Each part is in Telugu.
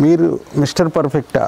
మీరు మిస్టర్ పర్ఫెక్టా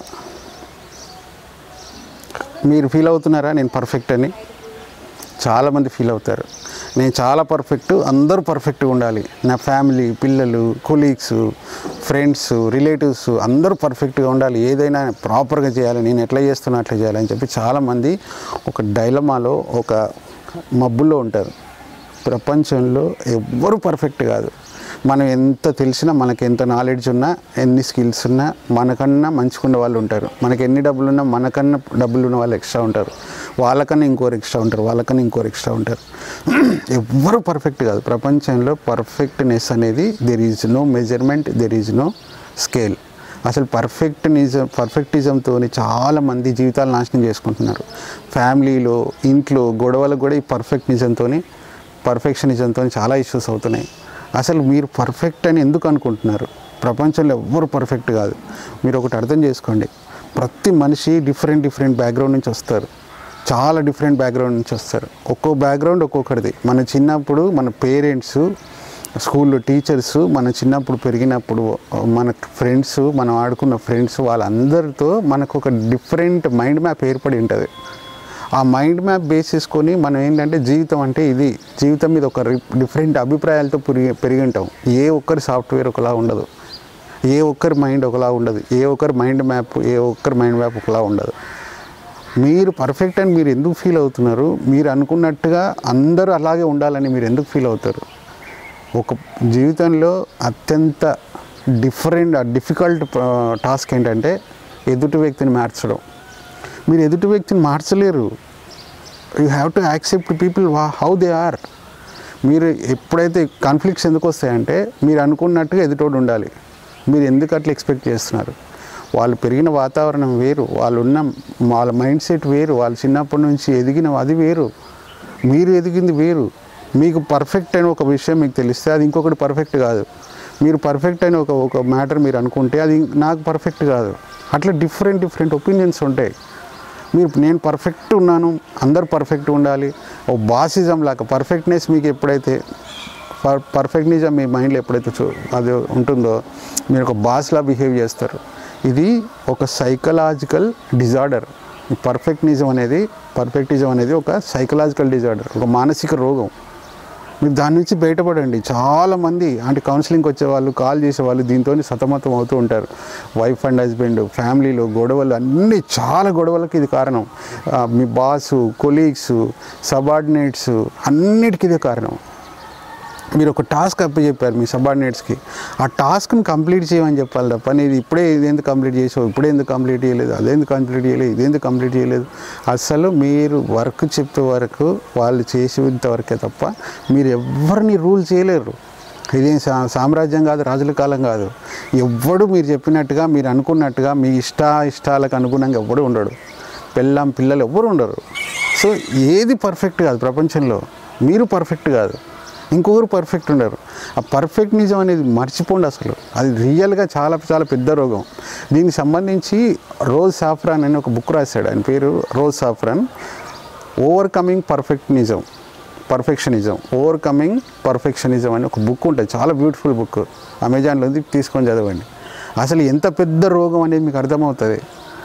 మీరు ఫీల్ అవుతున్నారా నేను పర్ఫెక్ట్ అని చాలామంది ఫీల్ అవుతారు నేను చాలా పర్ఫెక్ట్ అందరూ పర్ఫెక్ట్గా ఉండాలి నా ఫ్యామిలీ పిల్లలు కొలీగ్స్ ఫ్రెండ్స్ రిలేటివ్స్ అందరూ పర్ఫెక్ట్గా ఉండాలి ఏదైనా ప్రాపర్గా చేయాలి నేను ఎట్లా చేస్తున్నా అట్లా చేయాలి అని చెప్పి చాలామంది ఒక డైలమాలో ఒక మబ్బుల్లో ఉంటారు ప్రపంచంలో ఎవ్వరు పర్ఫెక్ట్ కాదు మనం ఎంత తెలిసినా మనకి ఎంత నాలెడ్జ్ ఉన్నా ఎన్ని స్కిల్స్ ఉన్నా మనకన్నా మంచిగా వాళ్ళు ఉంటారు మనకి ఎన్ని డబ్బులు ఉన్నా మనకన్నా డబ్బులు ఉన్న వాళ్ళు ఎక్స్ట్రా ఉంటారు వాళ్ళకన్నా ఇంకోరు ఎక్స్ట్రా ఉంటారు వాళ్ళకన్నా ఇంకోరు ఎక్స్ట్రా ఉంటారు ఎవ్వరు పర్ఫెక్ట్ కాదు ప్రపంచంలో పర్ఫెక్ట్నెస్ అనేది there is no measurement there is no scale అసలు పర్ఫెక్ట్నిజం పర్ఫెక్టిజంతో చాలామంది జీవితాలు నాశనం చేసుకుంటున్నారు ఫ్యామిలీలో ఇంట్లో గొడవలకు కూడా ఈ పర్ఫెక్ట్నిజంతో పర్ఫెక్షనిజంతో చాలా ఇష్యూస్ అవుతున్నాయి అసలు మీరు పర్ఫెక్ట్ అని ఎందుకు అనుకుంటున్నారు ప్రపంచంలో ఎవ్వరు పర్ఫెక్ట్ కాదు మీరు ఒకటి అర్థం చేసుకోండి ప్రతి మనిషి డిఫరెంట్ డిఫరెంట్ బ్యాక్గ్రౌండ్ నుంచి వస్తారు చాలా డిఫరెంట్ బ్యాక్గ్రౌండ్ నుంచి వస్తారు ఒక్కో బ్యాక్గ్రౌండ్ ఒక్కొక్కటిది మన చిన్నప్పుడు మన పేరెంట్స్ స్కూల్లో టీచర్స్ మన చిన్నప్పుడు పెరిగినప్పుడు మన ఫ్రెండ్స్ మనం ఆడుకున్న ఫ్రెండ్స్ వాళ్ళందరితో మనకు ఒక డిఫరెంట్ మైండ్ మ్యాప్ ఏర్పడి ఉంటుంది ఆ మైండ్ మ్యాప్ బేస్ చేసుకొని మనం ఏంటంటే జీవితం అంటే ఇది జీవితం మీద ఒక డిఫరెంట్ అభిప్రాయాలతో పెరిగి పెరిగి ఉంటాం ఏ ఒక్కరి సాఫ్ట్వేర్ ఒకలా ఉండదు ఏ ఒక్కరి మైండ్ ఒకలా ఉండదు ఏ ఒక్కరి మైండ్ మ్యాప్ ఏ ఒక్కరి మైండ్ మ్యాప్ ఒకలా ఉండదు మీరు పర్ఫెక్ట్ అని మీరు ఎందుకు ఫీల్ అవుతున్నారు మీరు అనుకున్నట్టుగా అందరూ అలాగే ఉండాలని మీరు ఎందుకు ఫీల్ అవుతారు ఒక జీవితంలో అత్యంత డిఫరెంట్ డిఫికల్ట్ టాస్క్ ఏంటంటే ఎదుటి వ్యక్తిని మార్చడం మీరు ఎదుటి వ్యక్తిని మార్చలేరు you have to accept people వా హౌ దే ఆర్ మీరు ఎప్పుడైతే కాన్ఫ్లిక్ట్స్ ఎందుకు వస్తాయంటే మీరు అనుకున్నట్టుగా ఎదుటోడు ఉండాలి మీరు ఎందుకు అట్లా ఎక్స్పెక్ట్ చేస్తున్నారు వాళ్ళు పెరిగిన వాతావరణం వేరు వాళ్ళు ఉన్న వాళ్ళ మైండ్ సెట్ వేరు వాళ్ళు చిన్నప్పటి నుంచి ఎదిగిన అది వేరు మీరు ఎదిగింది వేరు మీకు పర్ఫెక్ట్ అని ఒక విషయం మీకు తెలిస్తే అది ఇంకొకటి పర్ఫెక్ట్ కాదు మీరు పర్ఫెక్ట్ అని ఒక ఒక మ్యాటర్ మీరు అనుకుంటే అది నాకు పర్ఫెక్ట్ కాదు అట్లా డిఫరెంట్ డిఫరెంట్ ఒపీనియన్స్ ఉంటాయి మీరు నేను పర్ఫెక్ట్ ఉన్నాను అందరు పర్ఫెక్ట్ ఉండాలి ఓ బాసిజం లాగా పర్ఫెక్ట్నెస్ మీకు ఎప్పుడైతే పర్ పర్ఫెక్ట్నిజం మీ మైండ్లో ఎప్పుడైతే చూ అది ఉంటుందో మీరు ఒక బాస్లా బిహేవ్ చేస్తారు ఇది ఒక సైకలాజికల్ డిజార్డర్ పర్ఫెక్ట్నిజం అనేది పర్ఫెక్టిజం అనేది ఒక సైకలాజికల్ డిజార్డర్ ఒక మానసిక రోగం మీరు దాని నుంచి బయటపడండి చాలామంది అంటే కౌన్సిలింగ్కి వచ్చేవాళ్ళు కాల్ చేసేవాళ్ళు దీంతో సతమతం అవుతూ ఉంటారు వైఫ్ అండ్ హస్బెండ్ ఫ్యామిలీలో గొడవలు అన్నీ చాలా గొడవలకి ఇది కారణం ఆ, మీ బాసు కొలీగ్స్ సబార్డినేట్స్ అన్నిటికీ ఇదే కారణం మీరు ఒక టాస్క్ అప్పచెప్పారు మీ సబార్డినేట్స్కి ఆ టాస్క్ని కంప్లీట్ చేయమని చెప్పాలి తప్ప నేను ఇప్పుడే ఇదేందుకు కంప్లీట్ చేసావు ఇప్పుడే ఎందుకు కంప్లీట్ చేయలేదు అదేందుకు కంప్లీట్ చేయలేదు ఇదేందుకు కంప్లీట్ చేయలేదు అసలు మీరు వర్క్ చెప్పే వరకు వాళ్ళు చేసేంత వరకే తప్ప మీరు ఎవరిని రూల్ చేయలేరు ఇదేం సా సామ్రాజ్యం కాదు రాజుల కాలం కాదు ఎవ్వడు మీరు చెప్పినట్టుగా మీరు అనుకున్నట్టుగా మీ ఇష్ట ఇష్టాలకు అనుగుణంగా ఎవ్వడు ఉండడు పెళ్ళాం పిల్లలు ఎవ్వరు ఉండరు సో ఏది పర్ఫెక్ట్ కాదు ప్రపంచంలో మీరు పర్ఫెక్ట్ కాదు ఇంకొకరు పర్ఫెక్ట్ ఉండరు ఆ పర్ఫెక్ట్ నిజం అనేది మర్చిపోండి అసలు అది రియల్గా చాలా చాలా పెద్ద రోగం దీనికి సంబంధించి రోజ్ సాఫ్రాన్ అని ఒక బుక్ రాశాడు ఆయన పేరు Roz Shafran overcoming perfectionism perfectionism overcoming perfectionism అని ఒక బుక్ ఉంటుంది చాలా బ్యూటిఫుల్ బుక్ అమెజాన్లో ఉంది తీసుకొని చదవండి అసలు ఎంత పెద్ద రోగం అనేది మీకు అర్థమవుతుంది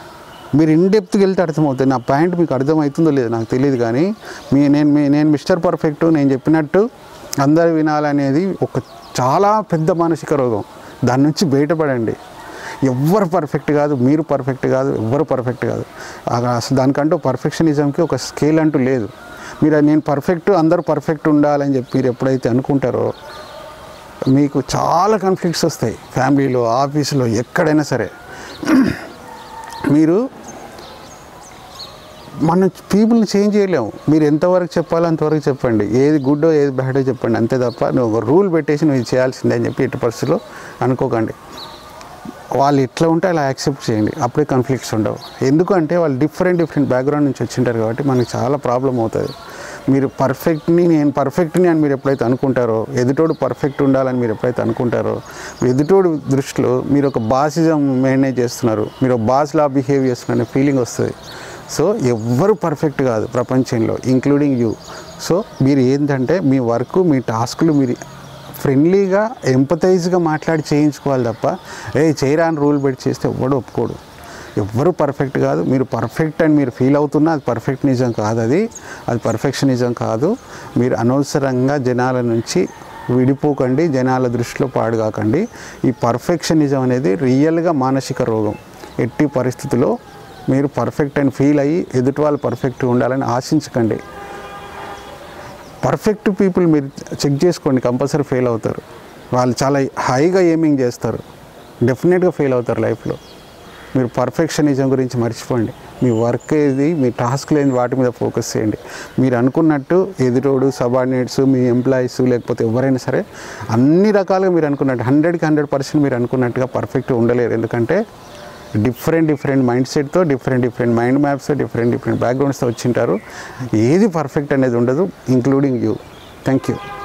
మీరు ఇన్ డెప్త్కి వెళ్తే అర్థమవుతుంది నా పాయింట్ మీకు అర్థమవుతుందో లేదో నాకు తెలియదు కానీ మీ నేను మీ నేను మిస్టర్ పర్ఫెక్ట్ నేను చెప్పినట్టు అందరు వినాలనేది ఒక చాలా పెద్ద మానసిక రోగం దాని నుంచి బయటపడండి ఎవ్వరు పర్ఫెక్ట్ కాదు మీరు పర్ఫెక్ట్ కాదు ఎవ్వరు పర్ఫెక్ట్ కాదు ఆ- అసలు దానికంటూ పర్ఫెక్షనిజంకి ఒక స్కేల్ అంటూ లేదు మీరు నేను పర్ఫెక్ట్ అందరూ పర్ఫెక్ట్ ఉండాలని చెప్పి మీరు ఎప్పుడైతే అనుకుంటారో మీకు చాలా కాన్ఫ్లిక్ట్స్ వస్తాయి ఫ్యామిలీలో ఆఫీసులో ఎక్కడైనా సరే మీరు మన పీపుల్ని చేంజ్ చేయలేము మీరు ఎంతవరకు చెప్పాలో అంతవరకు చెప్పండి ఏది గుడ్డో ఏది బ్యాడో చెప్పండి అంతే తప్ప నువ్వు ఒక రూల్ పెట్టేసి నువ్వు ఇది చేయాల్సిందే అని చెప్పి ఎట్టి పరిస్థితుల్లో అనుకోకండి వాళ్ళు ఎట్లా ఉంటే అలా యాక్సెప్ట్ చేయండి అప్పుడే కాన్ఫ్లిక్ట్స్ ఉండవు ఎందుకంటే వాళ్ళు డిఫరెంట్ డిఫరెంట్ బ్యాక్గ్రౌండ్ నుంచి వచ్చింటారు కాబట్టి మనకి చాలా ప్రాబ్లం అవుతుంది మీరు పర్ఫెక్ట్ని నేను పర్ఫెక్ట్ని అని మీరు ఎప్పుడైతే అనుకుంటారో ఎదుటోడు పర్ఫెక్ట్ ఉండాలని మీరు ఎప్పుడైతే అనుకుంటారో ఎదుటోడు దృష్టిలో మీరు ఒక బాసిజం మేనేజ్ చేస్తున్నారు మీరు ఒక బాస్లా బిహేవ్ చేస్తున్నారు అనే ఫీలింగ్ వస్తుంది సో ఎవ్వరు పర్ఫెక్ట్ కాదు ప్రపంచంలో ఇంక్లూడింగ్ యూ సో మీరు ఏంటంటే మీ వర్క్ మీ టాస్క్లు మీరు ఫ్రెండ్లీగా ఎంపతైజ్గా మాట్లాడి చేయించుకోవాలి తప్ప ఏ చేయరా అని రూల్ పెట్టి చేస్తే ఎవ్వడు ఒప్పుకోడు ఎవ్వరు పర్ఫెక్ట్ కాదు మీరు పర్ఫెక్ట్ అని మీరు ఫీల్ అవుతున్నా అది పర్ఫెక్ట్ నిజం కాదు అది అది పర్ఫెక్షనిజం కాదు మీరు అనవసరంగా జనాల నుంచి విడిపోకండి జనాల దృష్టిలో పాడుగాకండి ఈ పర్ఫెక్షనిజం అనేది రియల్గా మానసిక రోగం ఎట్టి పరిస్థితుల్లో మీరు పర్ఫెక్ట్ అని ఫీల్ అయ్యి ఎదుటి వాళ్ళు పర్ఫెక్ట్గా ఉండాలని ఆశించకండి పర్ఫెక్ట్ పీపుల్ మీరు చెక్ చేసుకోండి కంపల్సరీ ఫెయిల్ అవుతారు వాళ్ళు చాలా హైగా ఎయిమింగ్ చేస్తారు డెఫినెట్గా ఫెయిల్ అవుతారు లైఫ్లో మీరు పర్ఫెక్షనిజం గురించి మర్చిపోండి మీ వర్క్ ఏది మీ టాస్క్ లేని వాటి మీద ఫోకస్ చేయండి మీరు అనుకున్నట్టు ఎదురోడు సబార్డినేట్స్ మీ ఎంప్లాయీస్ లేకపోతే ఎవరైనా సరే అన్ని రకాలుగా మీరు అనుకున్నట్టు హండ్రెడ్కి హండ్రెడ్ పర్సెంట్ మీరు అనుకున్నట్టుగా పర్ఫెక్ట్గా ఉండలేరు ఎందుకంటే డిఫరెంట్ డిఫరెంట్ మైండ్ సెట్తో different different mind maps different different బ్యాక్గ్రౌండ్స్తో వచ్చింటారు ఏది పర్ఫెక్ట్ అనేది ఉండదు ఇంక్లూడింగ్ యూ థ్యాంక్ యూ